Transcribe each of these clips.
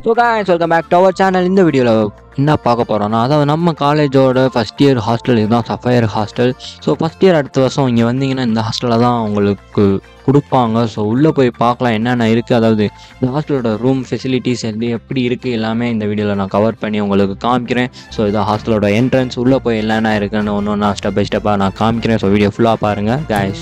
so guys welcome back to our channel இந்த வீடியோவில் என்ன பார்க்க போகிறோம்னா அதாவது நம்ம காலேஜோட ஃபஸ்ட் இயர் ஹாஸ்டல் இதுதான் sapphire hostel so first year அடுத்த வருஷம் இங்கே வந்தீங்கன்னா இந்த ஹாஸ்டலில் தான் உங்களுக்கு கொடுப்பாங்க ஸோ உள்ளே போய் பார்க்கலாம் என்னென்ன இருக்குது அதாவது இந்த ஹாஸ்டலோட ரூம் ஃபெசிலிட்டிஸ் எது எப்படி இருக்குது எல்லாமே இந்த வீடியோவில் நான் கவர் பண்ணி உங்களுக்கு காமிக்கிறேன் ஸோ இதான் ஹாஸ்டலோட என்ட்ரன்ஸ் உள்ளே போய் என்னென்ன இருக்குன்னு ஒன்று ஒன்றா ஸ்டெப் பை ஸ்டெப்பாக நான் காமிக்கிறேன் ஸோ வீடியோ ஃபுல்லாக பாருங்கள் guys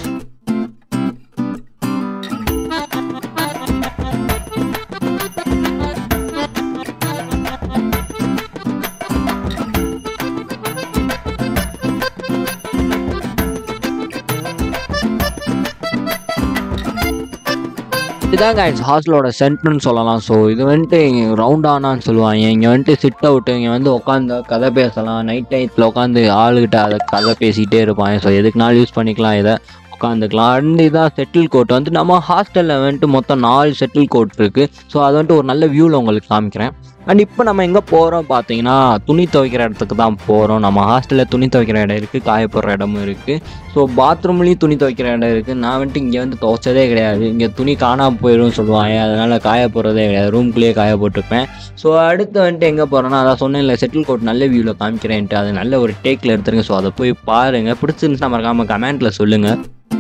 இதுதான் கைஸ் ஹாஸ்டலோட சென்டர்னு சொல்லலாம் ஸோ இது வந்துட்டு ரவுண்டானான்னு சொல்லுவாங்க இங்கே வந்துட்டு சிட் அவுட்டு இங்கே வந்து உட்காந்து கதை பேசலாம் நைட் டைத்தில் உட்காந்து ஆளுகிட்ட அதை கதை பேசிகிட்டே இருப்பாங்க ஸோ எதுக்குனாலும் யூஸ் பண்ணிக்கலாம் இதை உட்காந்துக்கலாம் அண்ட் இதான் செட்டில் கோட் வந்து நம்ம ஹாஸ்டலில் வந்துட்டு மொத்தம் நாலு செட்டில் கோட் இருக்குது ஸோ அது வந்துட்டு ஒரு நல்ல வியூவில் உங்களுக்கு காமிக்கிறேன் அண்ட் இப்போ நம்ம எங்கே போகிறோம் பார்த்தீங்கன்னா துணி துவைக்கிற இடத்துக்கு தான் போகிறோம் நம்ம ஹாஸ்டலில் துணி துவைக்கிற இடம் இருக்குது காய போடுற இடமும் இருக்குது ஸோ பாத்ரூம்லேயும் துணி துவைக்கிற இடம் இருக்குது நான் வந்துட்டு இங்கே வந்து துவைச்சதே கிடையாது இங்கே துணி காணாமல் போயிடும் சொல்லுவாங்க அதனால் காய போடுறதே கிடையாது ரூம்குள்ளேயே காய போட்டிருப்பேன் ஸோ அடுத்து வந்துட்டு எங்கே போகிறோன்னா அதான் சொன்னேன்ல செட்டில் கோட் நல்ல வியூவில் காமிக்கிறேன்ட்டு அது நல்ல ஒரு டேக்கில் எடுத்துருங்க ஸோ அதை போய் பாருங்கள் பிடிச்சிருந்துச்சுன்னா மறக்காமல் கமெண்ட்டில் சொல்லுங்கள்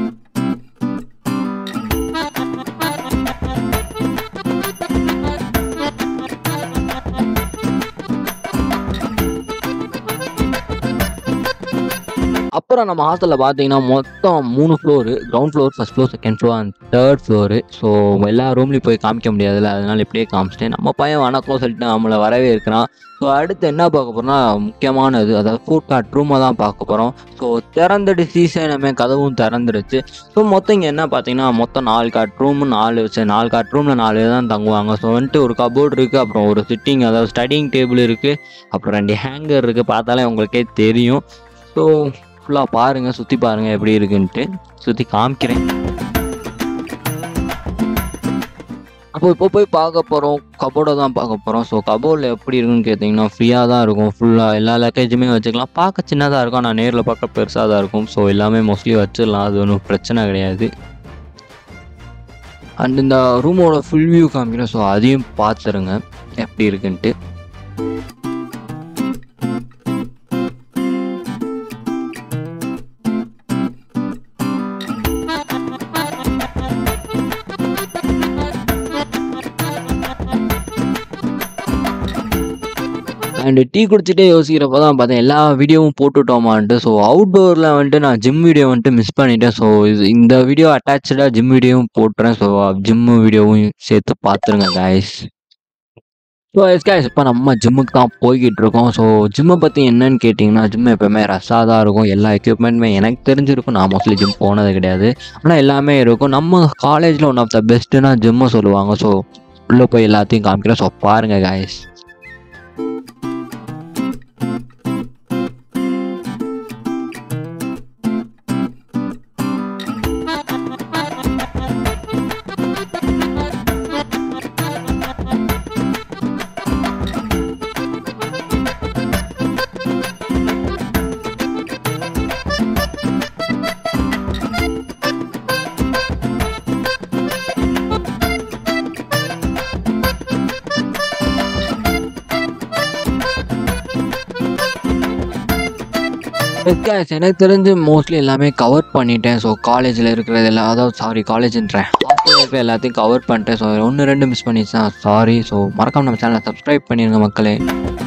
அப்புறம் நம்ம ஹாஸ்டலில் பார்த்தீங்கன்னா மொத்தம் மூணு floor ground floor first floor second floor and third floor so எல்லா ரூம்லேயும் போய் காமிக்க முடியாதுல்ல அதனால இப்படியே காமிச்சிட்டேன் நம்ம பையன் வணக்கம் சொல்லிட்டு நம்மளை வரவே இருக்கிறான் ஸோ அடுத்து என்ன பார்க்க போகிறோம்னா முக்கியமானது அதாவது ஃபுட் கார்ட் ரூமை தான் பார்க்க போகிறோம் ஸோ திறந்துட்டு சீசனமே கதவும் திறந்துருச்சு ஸோ மொத்தம் இங்கே என்ன பார்த்தீங்கன்னா மொத்தம் நாலு கார்ட் ரூம் நாலு சரி நாலு கார்ட் ரூமில் நாலு பேர் தான் தங்குவாங்க ஸோ வந்துட்டு ஒரு கபோர்டு இருக்குது அப்புறம் ஒரு சிட்டிங் அதாவது ஸ்டடிங் டேபிள் இருக்குது அப்புறம் ரெண்டு ஹேங்கர் இருக்குது பார்த்தாலே உங்களுக்கே தெரியும் ஸோ ஃபுல்லாக பாருங்கள் சுற்றி பாருங்கள் எப்படி இருக்குன்ட்டு சுற்றி காமிக்கிறேன் அப்போ இப்போ போய் பார்க்க போகிறோம் கபோர்டை தான் பார்க்க போகிறோம் ஸோ கபோர்டில் எப்படி இருக்குன்னு கேட்டிங்கன்னா ஃப்ரீயாக தான் இருக்கும் ஃபுல்லாக எல்லா லக்கேஜுமே வச்சுக்கலாம் பார்க்க சின்னதாக இருக்கும் ஆனால் நேரில் பார்க்க பெருசாக தான் இருக்கும் ஸோ எல்லாமே மோஸ்ட்லி வச்சிடலாம் அது ஒன்றும் பிரச்சனை கிடையாது அண்ட் இந்த ரூமோட ஃபுல் வியூ காமிக்கிறேன் ஸோ அதையும் பார்த்துருங்க எப்படி இருக்குன்ட்டு அண்ட் டீ குடிச்சிட்டே யோசிக்கிறப்ப தான் பார்த்தேன் எல்லா வீடியோவும் போட்டுட்டோமான்ட்டு ஸோ அவுட்டோரில் வந்துட்டு நான் ஜிம் வீடியோ வந்துட்டு மிஸ் பண்ணிட்டேன் ஸோ இது இந்த வீடியோ அட்டாச்சாக ஜிம் வீடியோவும் போட்டுறேன் ஸோ ஜிம் வீடியோவும் சேர்த்து பார்த்துருங்க காய்ஸ் ஸோ எஸ் காய்ஸ் இப்போ நம்ம ஜிம்முக்கு தான் போய்கிட்டு இருக்கோம் ஸோ ஜிம்மை பற்றி என்னன்னு கேட்டிங்கன்னா ஜிம் எப்போவுமே ரஷ்ஷாக தான் இருக்கும் எல்லா எக்யூப்மெண்ட்டுமே எனக்கு தெரிஞ்சிருக்கும் நான் மோஸ்ட்லி ஜிம் போனது கிடையாது ஆனால் எல்லாமே இருக்கும் நம்ம காலேஜில் ஒன் ஆஃப் த பெஸ்ட்டுனா ஜிம்மை சொல்லுவாங்க ஸோ உள்ளே போய் எல்லாத்தையும் காமிக்கிறேன் ஸோ பாருங்கள் காய்ஸ் guys எனக்கு தெரிஞ்சு மோஸ்ட்லி எல்லாமே கவர் பண்ணிட்டேன் ஸோ காலேஜில் இருக்கிறது எல்லாம் அதாவது சாரி காலேஜ்ன்றேன் ஹாஸ்டலில் இருக்கிற எல்லாத்தையும் கவர் பண்ணிட்டேன் ஸோ ஒன்று ரெண்டு மிஸ் பண்ணிச்சுன்னா சாரி ஸோ மறக்காம நம்ம சேனலை சப்ஸ்கிரைப் பண்ணிடுங்க மக்களே